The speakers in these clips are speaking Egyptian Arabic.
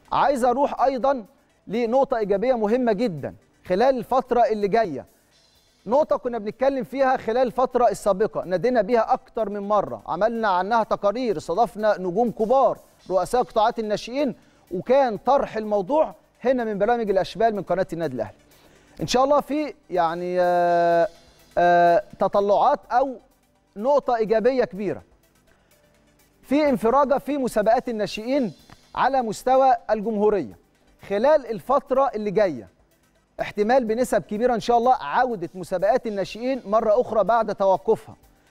عايز اروح ايضا لنقطه ايجابيه مهمه جدا خلال الفتره اللي جايه نقطة كنا بنتكلم فيها خلال الفترة السابقة نادينا بيها أكتر من مرة عملنا عنها تقارير استضفنا نجوم كبار رؤساء قطاعات الناشئين وكان طرح الموضوع هنا من برامج الأشبال من قناة النادي الأهلي إن شاء الله في يعني آآ آآ تطلعات أو نقطة إيجابية كبيرة في انفراجة في مسابقات الناشئين على مستوى الجمهورية خلال الفترة اللي جايه احتمال بنسب كبيره ان شاء الله عوده مسابقات الناشئين مره اخرى بعد توقفها.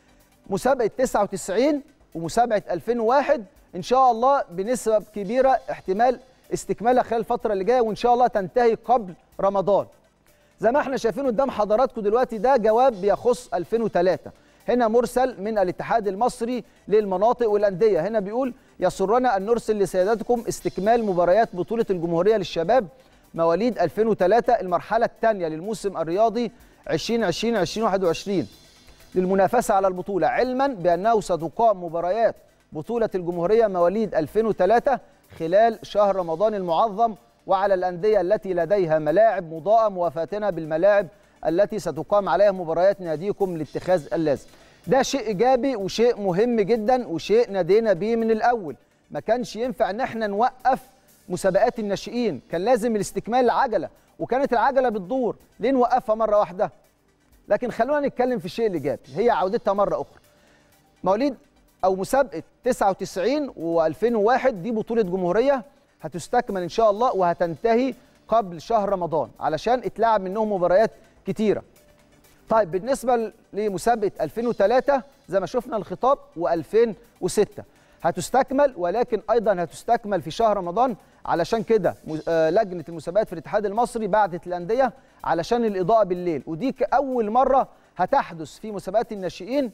مسابقه 99 ومسابقه 2001 ان شاء الله بنسب كبيره احتمال استكمالها خلال الفتره اللي جايه وان شاء الله تنتهي قبل رمضان. زي ما احنا شايفين قدام حضراتكم دلوقتي ده جواب بيخص 2003 هنا مرسل من الاتحاد المصري للمناطق والانديه هنا بيقول يسرنا ان نرسل لسيادتكم استكمال مباريات بطوله الجمهوريه للشباب مواليد 2003 المرحلة الثانية للموسم الرياضي 2020 2021 للمنافسة على البطولة علما بأنه ستقام مباريات بطولة الجمهورية مواليد 2003 خلال شهر رمضان المعظم وعلى الأندية التي لديها ملاعب مضاءة موافاتنا بالملاعب التي ستقام عليها مباريات ناديكم لاتخاذ اللازم ده شيء إيجابي وشيء مهم جدا وشيء نادينا بيه من الأول ما كانش ينفع ان احنا نوقف مسابقات الناشئين كان لازم الاستكمال العجله وكانت العجله بتدور ليه نوقفها مره واحده لكن خلونا نتكلم في الشيء الايجابي هي عودتها مره اخرى مواليد او مسابقه 99 و2001 دي بطوله جمهوريه هتستكمل ان شاء الله وهتنتهي قبل شهر رمضان علشان اتلعب منهم مباريات كتيره طيب بالنسبه لمسابقه 2003 زي ما شفنا الخطاب و2006 هتستكمل ولكن ايضا هتستكمل في شهر رمضان علشان كده لجنه المسابقات في الاتحاد المصري بعتت الانديه علشان الاضاءه بالليل ودي اول مره هتحدث في مسابقات الناشئين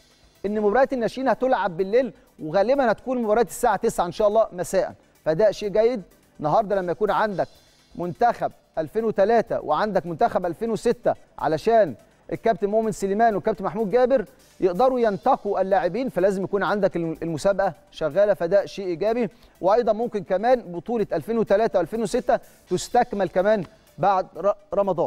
ان مباريات الناشئين هتلعب بالليل وغالبا هتكون مباريات الساعه 9 ان شاء الله مساء فده شيء جيد النهارده لما يكون عندك منتخب 2003 وعندك منتخب 2006 علشان الكابتن مؤمن سليمان والكابتن محمود جابر يقدروا ينتقوا اللاعبين فلازم يكون عندك المسابقه شغاله فده شيء ايجابي وايضا ممكن كمان بطوله 2003 و2006 تستكمل كمان بعد رمضان.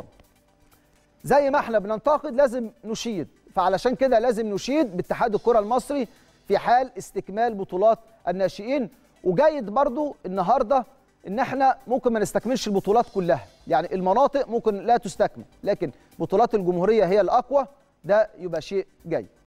زي ما احنا بننتقد لازم نشيد فعلشان كده لازم نشيد باتحاد الكره المصري في حال استكمال بطولات الناشئين وجيد برضو النهارده ان احنا ممكن ما نستكملش البطولات كلها يعني المناطق ممكن لا تستكمل لكن بطولات الجمهوريه هي الاقوى ده يبقى شيء جيد